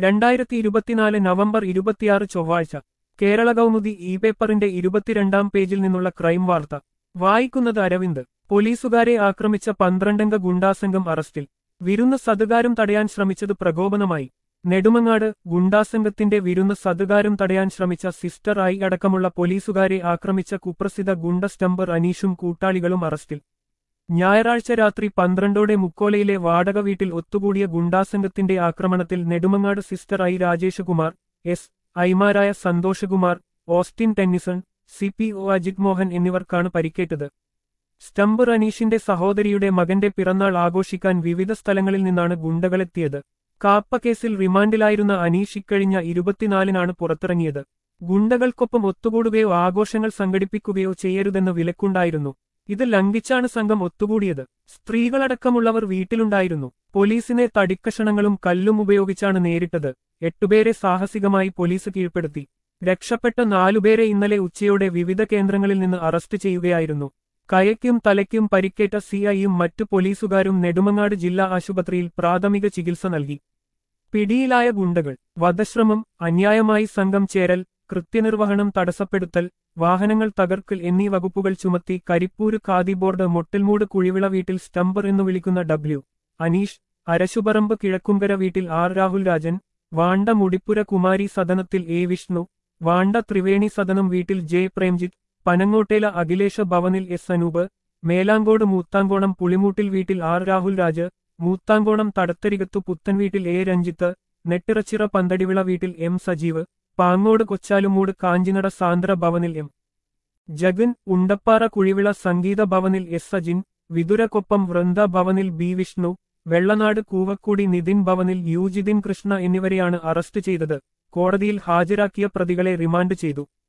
രണ്ടായിരത്തി ഇരുപത്തിനാല് നവംബർ ഇരുപത്തിയാറ് ചൊവ്വാഴ്ച കേരള കൗമുദി ഇ പേപ്പറിന്റെ ഇരുപത്തിരണ്ടാം പേജിൽ നിന്നുള്ള ക്രൈം വാർത്ത വായിക്കുന്നത് അരവിന്ദ് പോലീസുകാരെ ആക്രമിച്ച പന്ത്രണ്ടംഗ ഗുണ്ടാസംഘം അറസ്റ്റിൽ വിരുന്ന് സതുകാരം തടയാൻ ശ്രമിച്ചത് പ്രകോപനമായി നെടുമങ്ങാട് ഗുണ്ടാസംഘത്തിന്റെ വിരുന്ന് സതുകാരം തടയാൻ ശ്രമിച്ച സിസ്റ്റർ ഐ അടക്കമുള്ള പോലീസുകാരെ ആക്രമിച്ച കുപ്രസിദ്ധ ഗുണ്ട സ്റ്റംബർ അനീഷും കൂട്ടാളികളും അറസ്റ്റിൽ ഞായറാഴ്ച രാത്രി പന്ത്രണ്ടോടെ മുക്കോലയിലെ വാടക വീട്ടിൽ ഒത്തുകൂടിയ ഗുണ്ടാസംഘത്തിന്റെ ആക്രമണത്തിൽ നെടുമങ്ങാട് സിസ്റ്റർ ഐ രാജേഷകുമാർ എസ് ഐമാരായ Santhoshkumar Austin Tennyson C P O Ajith Mohan എന്നിവർക്കാണ് പരിക്കേറ്റത് സ്റ്റംബർ അനീഷിന്റെ സഹോദരിയുടെ മകന്റെ പിറന്നാൾ ആഘോഷിക്കാൻ വിവിധ സ്ഥലങ്ങളിൽ നിന്നാണ് ഗുണ്ടകളെത്തിയത് കാപ്പ കേസിൽ റിമാൻഡിലായിരുന്ന അനീഷ് ഇക്കഴിഞ്ഞ ഇരുപത്തിനാലിനാണ് പുറത്തിറങ്ങിയത് ഗുണ്ടകൾക്കൊപ്പം ഒത്തുകൂടുകയോ ആഘോഷങ്ങൾ സംഘടിപ്പിക്കുകയോ ചെയ്യരുതെന്ന് വിലക്കുണ്ടായിരുന്നു ഇത് ലംഘിച്ചാണ് സംഘം ഒത്തുകൂടിയത് സ്ത്രീകളടക്കമുള്ളവർ വീട്ടിലുണ്ടായിരുന്നു പോലീസിനെ തടിക്കഷണങ്ങളും കല്ലും ഉപയോഗിച്ചാണ് നേരിട്ടത് എട്ടുപേരെ സാഹസികമായി പോലീസ് കീഴ്പ്പെടുത്തി രക്ഷപ്പെട്ട നാലുപേരെ ഇന്നലെ ഉച്ചയോടെ വിവിധ കേന്ദ്രങ്ങളിൽ നിന്ന് അറസ്റ്റ് ചെയ്യുകയായിരുന്നു കയയ്ക്കും തലയ്ക്കും പരിക്കേറ്റ സിഐയും മറ്റു പോലീസുകാരും നെടുമങ്ങാട് ജില്ലാ ആശുപത്രിയിൽ പ്രാഥമിക ചികിത്സ നൽകി പിടിയിലായ ഗുണ്ടകൾ വധശ്രമം അന്യായമായി സംഘം ചേരൽ കൃത്യനിർവഹണം തടസ്സപ്പെടുത്തൽ വാഹനങ്ങൾ തകർക്കൽ എന്നീ വകുപ്പുകൾ ചുമത്തി കരിപ്പൂര് ഖാദി ബോർഡ് മൊട്ടിൽമൂട് കുഴിവിള വീട്ടിൽ സ്റ്റംബർ എന്നു വിളിക്കുന്ന ഡബ്ല്യു അനീഷ് അരശുപറമ്പ് കിഴക്കുംകര വീട്ടിൽ ആർ രാഹുൽ രാജൻ വാണ്ട മുടിപ്പുര കുമാരി സദനത്തിൽ എ വിഷ്ണു വാണ്ട ത്രിവേണി സദനം വീട്ടിൽ ജെ പ്രേംജിത്ത് പനങ്ങോട്ടേല അഖിലേഷ ഭവനിൽ എസ് അനൂപ് മേലാങ്കോട് മൂത്താങ്കോണം പുളിമൂട്ടിൽ വീട്ടിൽ ആർ രാഹുൽ രാജ് മൂത്താങ്കോണം തടത്തരികത്തു പുത്തൻ വീട്ടിൽ എ രഞ്ജിത്ത് നെട്ടിറച്ചിറ പന്തടിവിള വീട്ടിൽ എം സജീവ് പാങ്ങോട് കൊച്ചാലുമൂട് കാഞ്ചിനട സാന്ദ്ര ഭവനിൽ എം ജഗൻ ഉണ്ടപ്പാറ കുഴിവിള സംഗീത ഭവനിൽ എസ് സജിൻ വിതുരക്കൊപ്പം വൃന്ദ ഭവനിൽ ബി വിഷ്ണു വെള്ളനാട് കൂവക്കൂടി നിതിൻ ഭവനിൽ യുജിതിൻ കൃഷ്ണ എന്നിവരെയാണ് അറസ്റ്റ് ചെയ്തത് കോടതിയിൽ ഹാജരാക്കിയ പ്രതികളെ റിമാൻഡ് ചെയ്തു